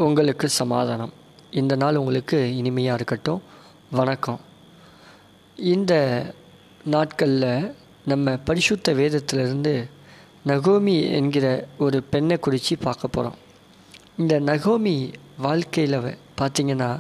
உங்களுக்கு சமாதானம் இந்த நாள் உங்களுக்கு இனிமையாக இருக்கட்டும் வணக்கம் இந்த நாட்களில் நம்ம பரிசுத்த வேதத்திலிருந்து நகோமி என்கிற ஒரு பெண்ணை குறித்து பார்க்க போகிறோம் இந்த நகோமி வாழ்க்கையில் பார்த்திங்கன்னா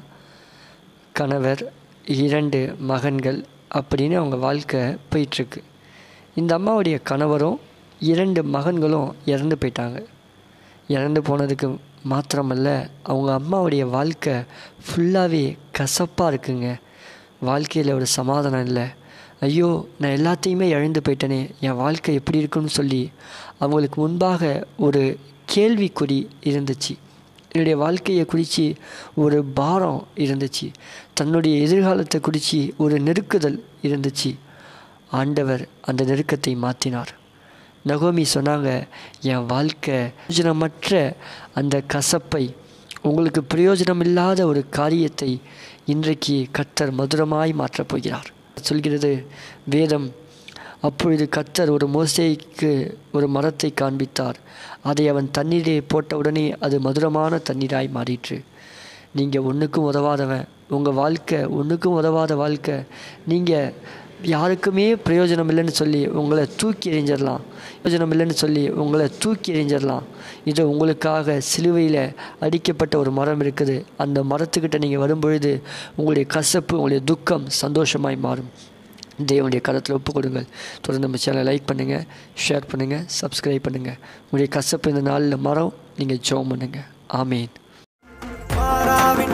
கணவர் இரண்டு மகன்கள் அப்படின்னு அவங்க வாழ்க்கை போயிட்டுருக்கு இந்த அம்மாவுடைய கணவரும் இரண்டு மகன்களும் இறந்து போயிட்டாங்க இறந்து போனதுக்கு மாத்திரமல்ல அவங்க அம்மாவுடைய வாழ்க்கை ஃபுல்லாகவே கசப்பாக இருக்குங்க வாழ்க்கையில் ஒரு சமாதானம் இல்லை ஐயோ நான் எல்லாத்தையுமே இழந்து போயிட்டேனே என் வாழ்க்கை எப்படி இருக்குன்னு சொல்லி அவங்களுக்கு முன்பாக ஒரு கேள்விக்குறி இருந்துச்சு என்னுடைய வாழ்க்கையை குறித்து ஒரு பாரம் இருந்துச்சு தன்னுடைய எதிர்காலத்தை குறித்து ஒரு நெருக்குதல் இருந்துச்சு ஆண்டவர் அந்த நெருக்கத்தை மாற்றினார் நகோமி சொன்னாங்க என் வாழ்க்கை பிரயோஜனமற்ற அந்த கசப்பை உங்களுக்கு பிரயோஜனம் இல்லாத ஒரு காரியத்தை இன்றைக்கு கத்தர் மதுரமாய் மாற்றப் போகிறார் சொல்கிறது வேதம் அப்பொழுது கத்தர் ஒரு மோசைக்கு ஒரு மரத்தை காண்பித்தார் அதை அவன் தண்ணீரே போட்டவுடனே அது மதுரமான தண்ணீராய் மாறிற்று நீங்கள் ஒன்றுக்கும் உதவாதவன் உங்கள் வாழ்க்கை ஒன்றுக்கும் உதவாத வாழ்க்கை நீங்கள் யாருக்குமே பிரயோஜனம் இல்லைன்னு சொல்லி உங்களை தூக்கி எறிஞ்சிடலாம் பிரயோஜனம் இல்லைன்னு சொல்லி உங்களை தூக்கி எறிஞ்சிடலாம் இது உங்களுக்காக சிலுவையில் அடிக்கப்பட்ட ஒரு மரம் இருக்குது அந்த மரத்துக்கிட்ட நீங்கள் வரும்பொழுது உங்களுடைய கசப்பு உங்களுடைய துக்கம் சந்தோஷமாய் மாறும் தேவனுடைய கரத்தில் ஒப்பு கொடுங்கள் தொடர்ந்து நம்ம சேனலை லைக் பண்ணுங்கள் ஷேர் பண்ணுங்கள் சப்ஸ்கிரைப் பண்ணுங்கள் உங்களுடைய கசப்பு இந்த நாளில் மரம் நீங்கள் ஜோம் பண்ணுங்கள் ஆமீன் மாறாவின்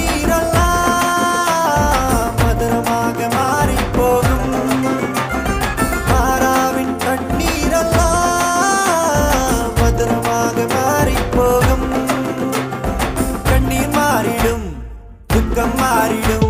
கண்ணீரெல்லாம் மதுரமாக மாறி போகும் மாறாவின் கண்ணீரெல்லாம் மதுரமாக மாறி போகும் கண்ணீர் மாறிடும் துக்கம் மாறிடும்